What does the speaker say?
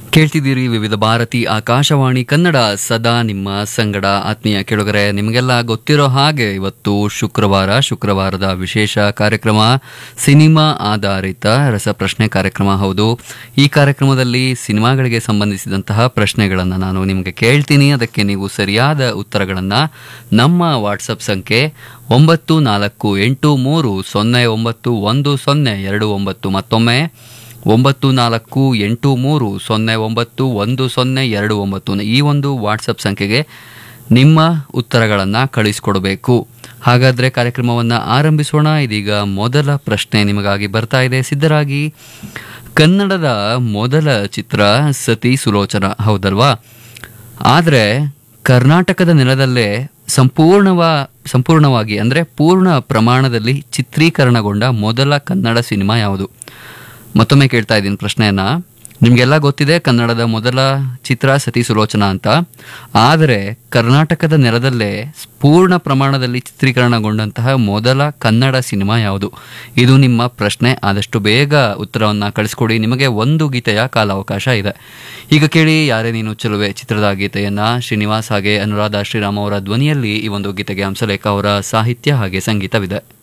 ಕೇಳ್ತಿದ್ದೀರಿ ವಿವಿಧ ಭಾರತಿ ಆಕಾಶವಾಣಿ ಕನ್ನಡ ಸದಾ ನಿಮ್ಮ ಸಂಗಡ ಆತ್ಮೀಯ ಕೆಳಗರೆ ನಿಮಗೆಲ್ಲ ಗೊತ್ತಿರೋ ಹಾಗೆ ಇವತ್ತು ಶುಕ್ರವಾರ ಶುಕ್ರವಾರದ ವಿಶೇಷ ಕಾರ್ಯಕ್ರಮ ಸಿನಿಮಾ ಆಧಾರಿತ ರಸಪ್ರಶ್ನೆ ಕಾರ್ಯಕ್ರಮ ಹೌದು ಈ ಕಾರ್ಯಕ್ರಮದಲ್ಲಿ ಸಿನಿಮಾಗಳಿಗೆ ಸಂಬಂಧಿಸಿದಂತಹ ಪ್ರಶ್ನೆಗಳನ್ನು ನಾನು ನಿಮಗೆ ಕೇಳ್ತೀನಿ ಅದಕ್ಕೆ ನೀವು ಸರಿಯಾದ ಉತ್ತರಗಳನ್ನು ನಮ್ಮ ವಾಟ್ಸಪ್ ಸಂಖ್ಯೆ ಒಂಬತ್ತು ನಾಲ್ಕು ಎಂಟು ಮೂರು ಸೊನ್ನೆ ಒಂಬತ್ತು ಒಂದು ಸೊನ್ನೆ ಎರಡು ಒಂಬತ್ತು ಮತ್ತೊಮ್ಮೆ ಒಂಬತ್ತು ನಾಲ್ಕು ಎಂಟು ಮೂರು ಸೊನ್ನೆ ಒಂಬತ್ತು ಒಂದು ಸೊನ್ನೆ ಎರಡು ಒಂಬತ್ತು ಈ ಒಂದು ವಾಟ್ಸಪ್ ಸಂಖ್ಯೆಗೆ ನಿಮ್ಮ ಉತ್ತರಗಳನ್ನು ಕಳಿಸ್ಕೊಡ್ಬೇಕು ಹಾಗಾದರೆ ಕಾರ್ಯಕ್ರಮವನ್ನು ಆರಂಭಿಸೋಣ ಇದೀಗ ಮೊದಲ ಪ್ರಶ್ನೆ ನಿಮಗಾಗಿ ಬರ್ತಾ ಇದೆ ಸಿದ್ಧರಾಗಿ ಕನ್ನಡದ ಮೊದಲ ಚಿತ್ರ ಸತಿ ಸುಲೋಚನ ಹೌದಲ್ವಾ ಆದರೆ ಕರ್ನಾಟಕದ ನೆಲದಲ್ಲೇ ಸಂಪೂರ್ಣವ ಸಂಪೂರ್ಣವಾಗಿ ಅಂದರೆ ಪೂರ್ಣ ಪ್ರಮಾಣದಲ್ಲಿ ಚಿತ್ರೀಕರಣಗೊಂಡ ಮೊದಲ ಕನ್ನಡ ಸಿನಿಮಾ ಯಾವುದು ಮತ್ತೊಮ್ಮೆ ಕೇಳ್ತಾ ಇದ್ದೀನಿ ಪ್ರಶ್ನೆಯನ್ನ ನಿಮಗೆಲ್ಲ ಗೊತ್ತಿದೆ ಕನ್ನಡದ ಮೊದಲ ಚಿತ್ರ ಸತಿ ಸುಲೋಚನಾ ಅಂತ ಆದರೆ ಕರ್ನಾಟಕದ ನೆಲದಲ್ಲೇ ಪೂರ್ಣ ಪ್ರಮಾಣದಲ್ಲಿ ಚಿತ್ರೀಕರಣಗೊಂಡಂತಹ ಮೊದಲ ಕನ್ನಡ ಸಿನಿಮಾ ಯಾವುದು ಇದು ನಿಮ್ಮ ಪ್ರಶ್ನೆ ಆದಷ್ಟು ಬೇಗ ಉತ್ತರವನ್ನು ಕಳಿಸ್ಕೊಡಿ ನಿಮಗೆ ಒಂದು ಗೀತೆಯ ಕಾಲಾವಕಾಶ ಇದೆ ಈಗ ಕೇಳಿ ಯಾರೇ ನೀನು ಚೆಲುವೆ ಚಿತ್ರದ ಗೀತೆಯನ್ನ ಶ್ರೀನಿವಾಸ್ ಹಾಗೆ ಅನುರಾಧ ಶ್ರೀರಾಮ್ ಅವರ ಧ್ವನಿಯಲ್ಲಿ ಈ ಒಂದು ಗೀತೆಗೆ ಹಂಸಲೇಖ ಅವರ ಸಾಹಿತ್ಯ ಹಾಗೆ ಸಂಗೀತವಿದೆ